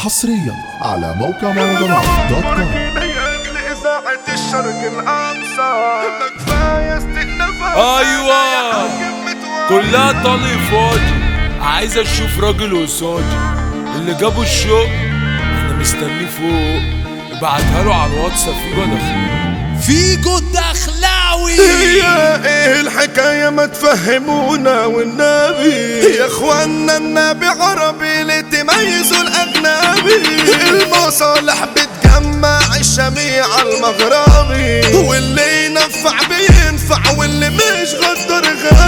حصريا على موقع مهرجانات دوت كوم بدايات لإذاعة الشرق الأقصى ما كفاية استئنافات أيوة. كلها طالي فاضي عايز اشوف راجل قصادي اللي جابوا الشوق انا مستنيه فوق ابعتها له على الواتس في بدخل فيجو الدخلاوي هي ايه الحكاية ما تفهمونا والنبي يا اخوانا النبي عربي لتميزوا الاجنبي المصالح بتجمع الشميع المغربي واللي ينفع بينفع واللي مش غدر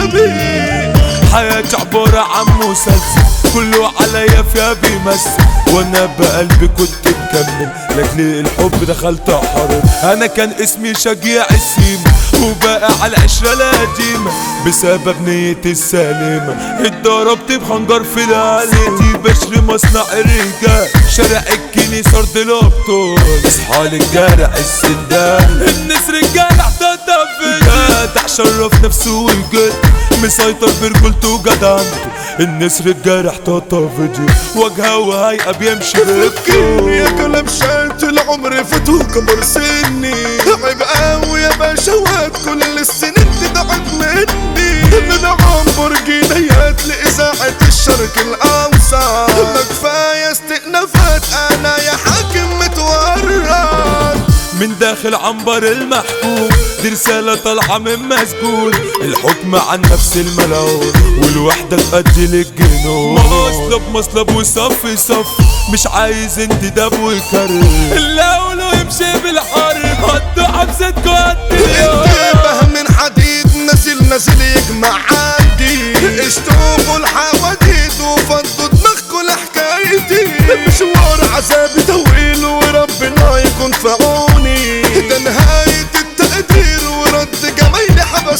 غبي حياتي عبارة عن مسلسل كله عليا فيها بيمثل وانا بقلبي كنت مكمل لاجل الحب دخلت حرب انا كان اسمي شجيع السيم وبقى على العشرة القديمة بسبب نيتي السليمة اتضربت بخنجر في العليتي بشر مصنع الرجال شارع الكنيسة ارض الابطال اصحى للجرع السندان الناس رجال احتضن في جدع شرف نفسه وجد مسيطر برجولته وجدعنته النسر الجارح طاطا فيديو وجهه وهيئة بيمشي فكرني يا بكتو كلام شات العمر فتو كبر سني عيب قوي يا باشا واد كل السنين تدعك مني من عمبرجينيات لإذاعة الشرق الأوسط ما كفاية استئنافات أنا يا حاكم متورط من داخل عنبر المحكوم دي رسالة طالعة من مسجون الحكم عن نفس الملعون والوحدة تؤدي للجنون مصلب مصلب وصف صف مش عايز انتداب وكرر اللي اقوله يمشي بالحرب هدوا حبستكوا قد اليوم انتبه من حديد نزل نزل يجمع عندي اشتوقوا الحواديت وفضوا دماغكوا لحكايتي مشوار عذابي طويل وربنا يكون في عوني ده نهاية التقدير ورد جمايلي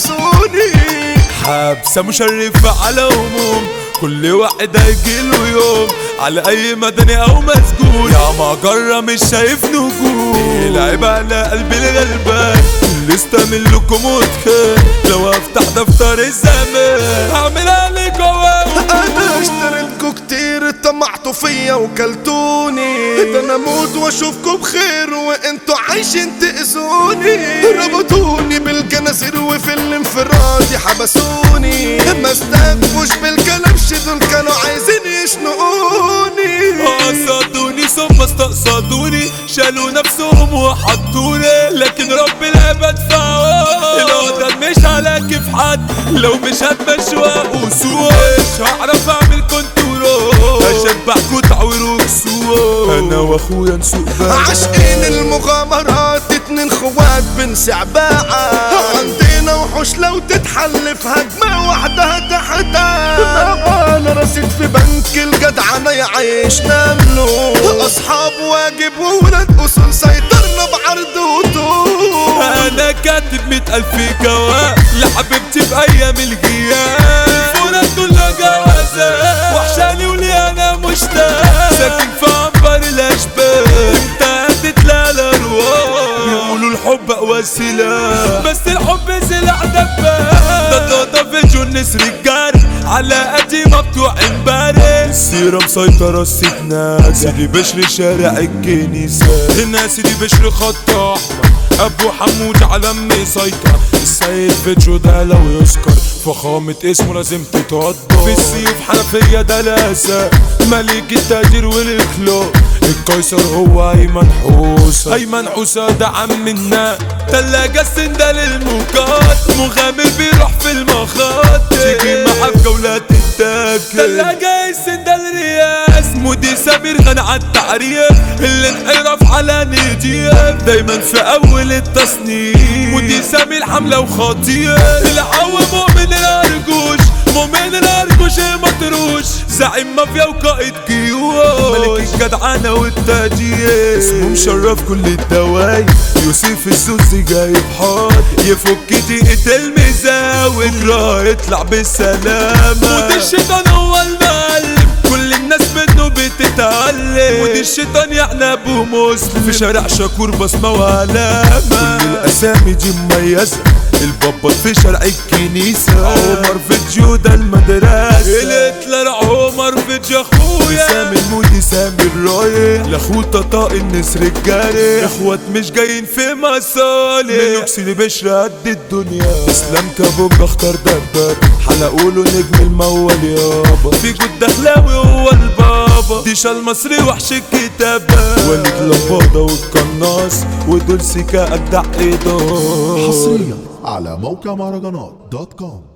حبسوني حبسة مشرفة على هموم كل واحد هيجيله يوم على اي مدني او مسجون يا مجرة مش شايف نجوم العيب على قلبي الغلبان اللي استعمل لكم واتخان لو افتح دفتر الزمان هعمل عليك انا اشتريتكوا كتير طمعتوا فيا وكلتوني ده انا اموت واشوفكوا بخير وانتوا عايشين تأذوني ربطوني بالجنازير وفي الانفراد حبسوني ما استكفوش بالكلبش دول كانوا عايزين يشنقوني قصدوني ثم استقصدوني شالوا نفسهم وحطوني لكن رب العباد فعال القدر مش على كيف حد لو مش هتمشي وقوسوا مش هعرف اعمل كنترول اشبعكوا تعويروا كسوا انا واخويا نسوق بقى عاشقين المغامرات اتنين خوات بنسع باعة عندنا وحوش لو تتحلف هجمة واحدة تحتها انا رصيد في بنك الجدعنة يعيش نملو اصحاب واجب وولاد اصول سيطرنا بعرض وطول انا كاتب مئة الف جواب لحبيبتي بايام الغياب الفورة كلها جوازات وحشاني ولي انا مشتاق ساكن في عنبر الاشباه انت هتتلاقى الارواح يقولوا الحب اقوى سلاح بس الحب سلاح دباب ده ده فيديو النسر الجاري على قديمة بتوع امبارح السيرة مسيطرة السيدنا سيدي بشر شارع الكنيسة هنا سيدي بشر خط احمر ابو حمود علم مسيطر السيد فيديو ده لو يذكر فخامة اسمه لازم تتقدر في السيوف حنفية ده لاسة ملك التاجر والاخلاق القيصر هو ايمن حوسة ايمن حوسة ده عمنا تلاجة السندة للموكات مغامر بيروح في المخاط تيجي معاه في جولات التاكل تلاجة السندة الرياس مودي سمير غنى على التعريف اللي انحرف على نيتيف دايما في اول التصنيف مودي سمير حملة وخطير العو مؤمن الارجوش مؤمن الارجوش مطروش زعيم مافيا وقائد جيوش ملك الجدعنة والتاجير اسمه مشرف كل الدوايب يوسف السوسي جايب حاضر يفك دقيقة المزاوي اجراه يطلع بالسلامة ودي الشيطان هو المعلم كل الناس منه بتتعلم ودي الشيطان يعني ابو مسلم في شارع شاكور بصمة وعلامة كل الاسامي دي مميزة البابا في شرع الكنيسة عمر فيديو ده المدرسة الهتلر عمر فيديو اخويا سامي المودي سامي الرايح لاخوه طاق النسر الجارح اخوات مش جايين في مصالح ملوكسي اللي بشر قد الدنيا اسلام كابوك اختار دباب حلقوا له نجم الموال يابا في جود دخلاوي هو البابا ديشا المصري وحش الكتابة وليد لبابا والقناص ودول سيكا اجدع ايدار حصريا على موقع مهرجانات دوت كوم